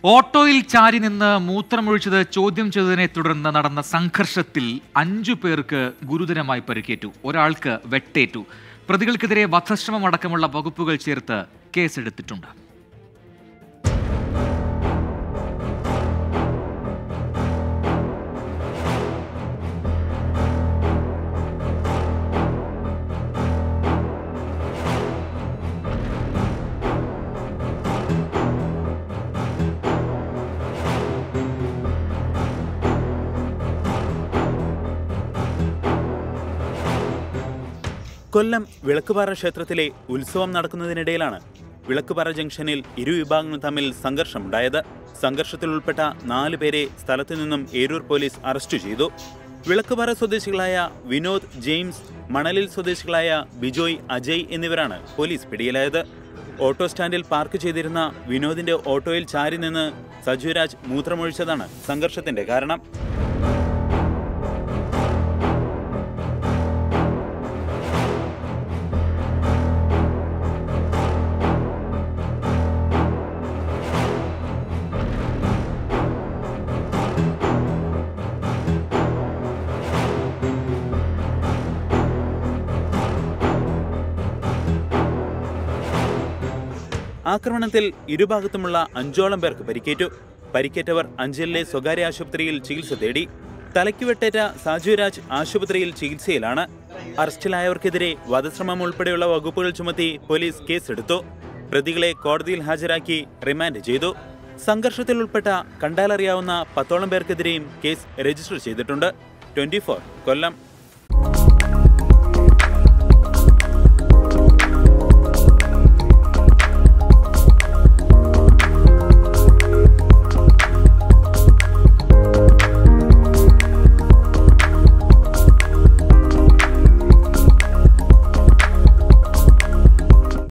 ഓട്ടോയിൽ ചാരി നിന്ന് മൂത്രമൊഴിച്ചത് ചോദ്യം ചെയ്തതിനെ തുടർന്ന് നടന്ന സംഘർഷത്തിൽ അഞ്ചു പേർക്ക് ഗുരുതരമായി പരിക്കേറ്റു ഒരാൾക്ക് വെട്ടേറ്റു പ്രതികൾക്കെതിരെ വധശ്രമം അടക്കമുള്ള വകുപ്പുകൾ ചേർത്ത് കേസെടുത്തിട്ടുണ്ട് കൊല്ലം വിളക്കുപാറ ക്ഷേത്രത്തിലെ ഉത്സവം നടക്കുന്നതിനിടയിലാണ് വിളക്കുപാറ ജംഗ്ഷനിൽ ഇരു വിഭാഗങ്ങളും തമ്മിൽ സംഘർഷമുണ്ടായത് സംഘർഷത്തിൽ ഉൾപ്പെട്ട നാല് പേരെ സ്ഥലത്തു നിന്നും ഏരൂർ പോലീസ് അറസ്റ്റ് ചെയ്തു വിളക്കുപാറ സ്വദേശികളായ വിനോദ് ജെയിംസ് മണലിൽ സ്വദേശികളായ ബിജോയ് അജയ് എന്നിവരാണ് പോലീസ് പിടിയിലായത് ഓട്ടോ സ്റ്റാൻഡിൽ പാർക്ക് ചെയ്തിരുന്ന വിനോദിന്റെ ഓട്ടോയിൽ ചാരി നിന്ന് സജുരാജ് മൂത്രമൊഴിച്ചതാണ് സംഘർഷത്തിന്റെ കാരണം ആക്രമണത്തിൽ ഇരുഭാഗത്തുമുള്ള അഞ്ചോളം പേർക്ക് പരിക്കേറ്റു പരിക്കേറ്റവർ അഞ്ചലിലെ സ്വകാര്യ ആശുപത്രിയിൽ ചികിത്സ തേടി തലയ്ക്ക് വെട്ടേറ്റ സാജുരാജ് ആശുപത്രിയിൽ ചികിത്സയിലാണ് അറസ്റ്റിലായവർക്കെതിരെ വധശ്രമം ഉൾപ്പെടെയുള്ള വകുപ്പുകൾ ചുമത്തി പോലീസ് കേസെടുത്തു പ്രതികളെ കോടതിയിൽ ഹാജരാക്കി റിമാൻഡ് ചെയ്തു സംഘർഷത്തിൽ ഉൾപ്പെട്ട കണ്ടാലറിയാവുന്ന പത്തോളം പേർക്കെതിരെയും കേസ് രജിസ്റ്റർ ചെയ്തിട്ടുണ്ട് ട്വന്റി കൊല്ലം